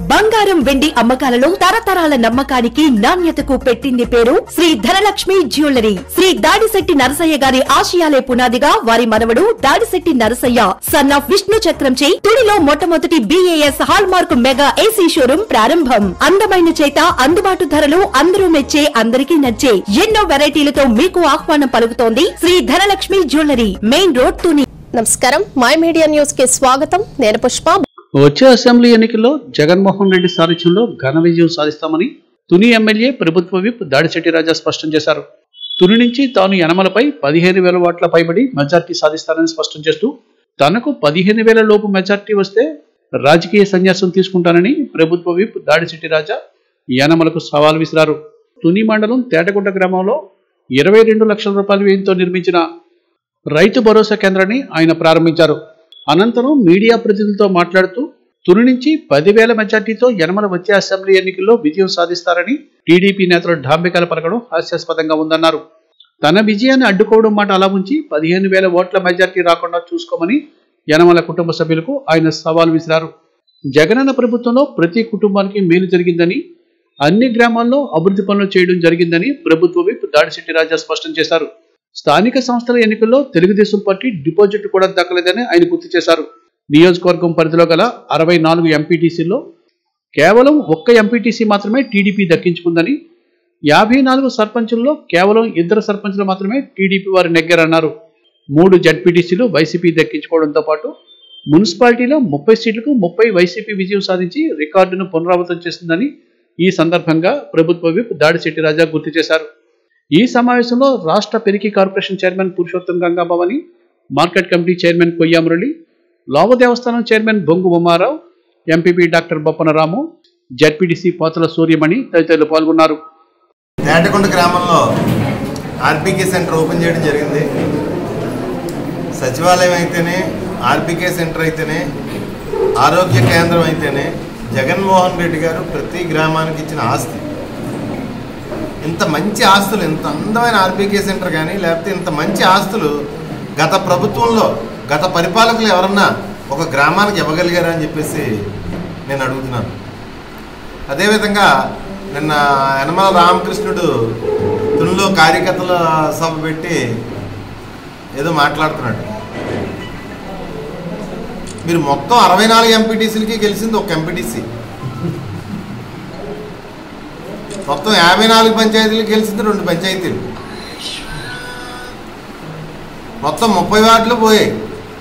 బంగారం వెండి అమ్మకాలలో తరతరాల నమ్మకానికి నాణ్యతకు పెట్టింది పేరు శ్రీ ధనలక్ష్మి జ్యువెలరీ శ్రీ దాడిశెట్టి నరసయ్య గారి ఆశయాలే పునాదిగా వారి మనవడు దాడిశెట్టి నరసయ్య సన్ ఆఫ్ విష్ణు చక్రంచే తుడిలో మొట్టమొదటి BAS hallmark mega AC showroom ప్రారంభం అందమైన చేత అందుబాటు ధరలు అందరూ మెచ్చే అందరికీ నచ్చే ఎన్నో వెరైటీలతో మీకు ఆహ్వానం పలుకుతోంది Sri Dhanalakshmi jewellery main road Tuni నమస్కారం మై మీడియా న్యూస్ కి స్వాగతం నేను పుష్ప వచ్చే అసెంబ్లీ ఎన్నికల్లో జగన్మోహన్ రెడ్డి సారథ్యంలో ఘన విజయం సాధిస్తామని తుని ఎమ్మెల్యే ప్రభుత్వ విప్ దాడిశెట్టి రాజా స్పష్టం చేశారు తుని నుంచి తాను యనమలపై పదిహేను వేల ఓట్ల పైబడి మెజార్టీ సాధిస్తానని స్పష్టం చేస్తూ తనకు పదిహేను వేల లోపు మెజార్టీ వస్తే రాజకీయ సన్యాసం తీసుకుంటానని ప్రభుత్వ విప్ దాడిశెట్టి రాజా యనమలకు సవాల్ విసిరారు తుని మండలం తేటగుంట గ్రామంలో ఇరవై రెండు లక్షల రూపాయల వ్యయంతో నిర్మించిన రైతు భరోసా కేంద్రాన్ని ఆయన ప్రారంభించారు అనంతరం మీడియా ప్రతినిధులతో మాట్లాడుతూ తుని నుంచి పదివేల మెజార్టీతో యనమల వచ్చే అసెంబ్లీ ఎన్నికల్లో విజయం సాధిస్తారని టీడీపీ నేతలు ఢాంబికాలు పలకడం హాస్యాస్పదంగా ఉందన్నారు తన విజయాన్ని అడ్డుకోవడం మాట అలా ఉంచి పదిహేను వేల ఓట్ల మెజార్టీ రాకుండా చూసుకోమని యనమల కుటుంబ సభ్యులకు ఆయన సవాల్ విసిరారు జగనన్న ప్రభుత్వంలో ప్రతి కుటుంబానికి మేలు జరిగిందని అన్ని గ్రామాల్లో అభివృద్ధి పనులు చేయడం జరిగిందని ప్రభుత్వ విప్ దాడిశెట్టి రాజా స్పష్టం చేశారు స్థానిక సంస్థల ఎన్నికల్లో తెలుగుదేశం పార్టీ డిపాజిట్ కూడా దక్కలేదని ఆయన గుర్తు చేశారు నియోజకవర్గం పరిధిలో గల అరవై నాలుగు ఎంపీటీసీల్లో కేవలం ఒక్క ఎంపీటీసీ మాత్రమే టీడీపీ దక్కించుకుందని యాభై నాలుగు సర్పంచుల్లో కేవలం ఇద్దరు సర్పంచులు మాత్రమే టీడీపీ వారు నెగ్గారన్నారు మూడు జడ్పీటీసీలు వైసీపీ దక్కించుకోవడంతో పాటు మున్సిపాలిటీలో ముప్పై సీట్లకు ముప్పై వైసీపీ విజయం సాధించి రికార్డును పునరావృతం చేసిందని ఈ సందర్భంగా ప్రభుత్వ విప్ దాడిశెట్టి రాజా గుర్తు చేశారు ఈ సమావేశంలో రాష్ట్ర Periki corporation chairman Purushottam Gangabhavani market committee chairman Koyya Murali Lova దేవస్థానం chairman Bongu Umarao MPP doctor Boppana Ramu ZPTC Pothala Suryamani తదితరులు పాల్గొన్నారు తేటకొండ గ్రామంలో ఆర్బీకే సెంటర్ ఓపెన్ చేయడం జరిగింది సచివాలయం అయితేనే ఆర్బీకే సెంటర్ అయితేనే ఆరోగ్య కేంద్రం అయితేనే జగన్మోహన్ రెడ్డి గారు ప్రతి గ్రామానికి ఇచ్చిన ఆస్తి ఇంత మంచి ఆస్తులు ఇంత అందమైన ఆర్బీకే సెంటర్ కానీ లేకపోతే ఇంత మంచి ఆస్తులు గత ప్రభుత్వంలో గత పరిపాలకులు ఎవరన్నా ఒక గ్రామానికి ఇవ్వగలిగారా అని చెప్పేసి నేను అడుగుతున్నాను అదేవిధంగా నిన్న యనమల రామకృష్ణుడు తునిలో కార్యకర్తల సభ పెట్టి ఏదో మాట్లాడుతున్నాడు మీరు మొత్తం అరవై నాలుగు ఎంపీటీసీలకి గెలిచింది ఒక ఎంపీటీసీ మొత్తం యాభై నాలుగు పంచాయతీలకు గెలిచింది రెండు పంచాయతీలు మొత్తం ముప్పై వార్డులు పోయాయి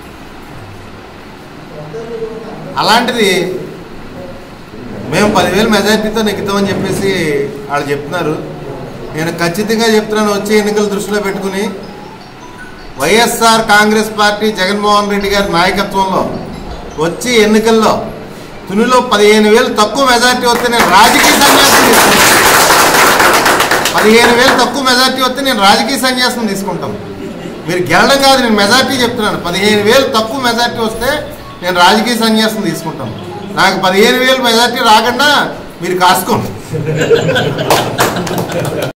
అలాంటిది మేము పదివేలు మెజార్టీతో నెగ్గుతామని చెప్పేసి వాళ్ళు చెప్తున్నారు నేను ఖచ్చితంగా చెప్తున్నాను వచ్చే ఎన్నికలు దృష్టిలో పెట్టుకుని వైఎస్ఆర్ కాంగ్రెస్ పార్టీ జగన్మోహన్ రెడ్డి గారి నాయకత్వంలో వచ్చే ఎన్నికల్లో తునిలో పదిహేను వేలు తక్కువ మెజార్టీ వస్తే నేను రాజకీయ సన్యాసం తీసుకుంటాను పదిహేను వేలు తక్కువ మెజార్టీ వస్తే నేను రాజకీయ సన్యాసం తీసుకుంటాను మీరు గెలడం కాదు నేను మెజార్టీ చెప్తున్నాను పదిహేను వేలు తక్కువ మెజార్టీ వస్తే నేను రాజకీయ సన్యాసం తీసుకుంటాను నాకు పదిహేను వేలు మెజార్టీ రాకుండా మీరు కాసుకోండి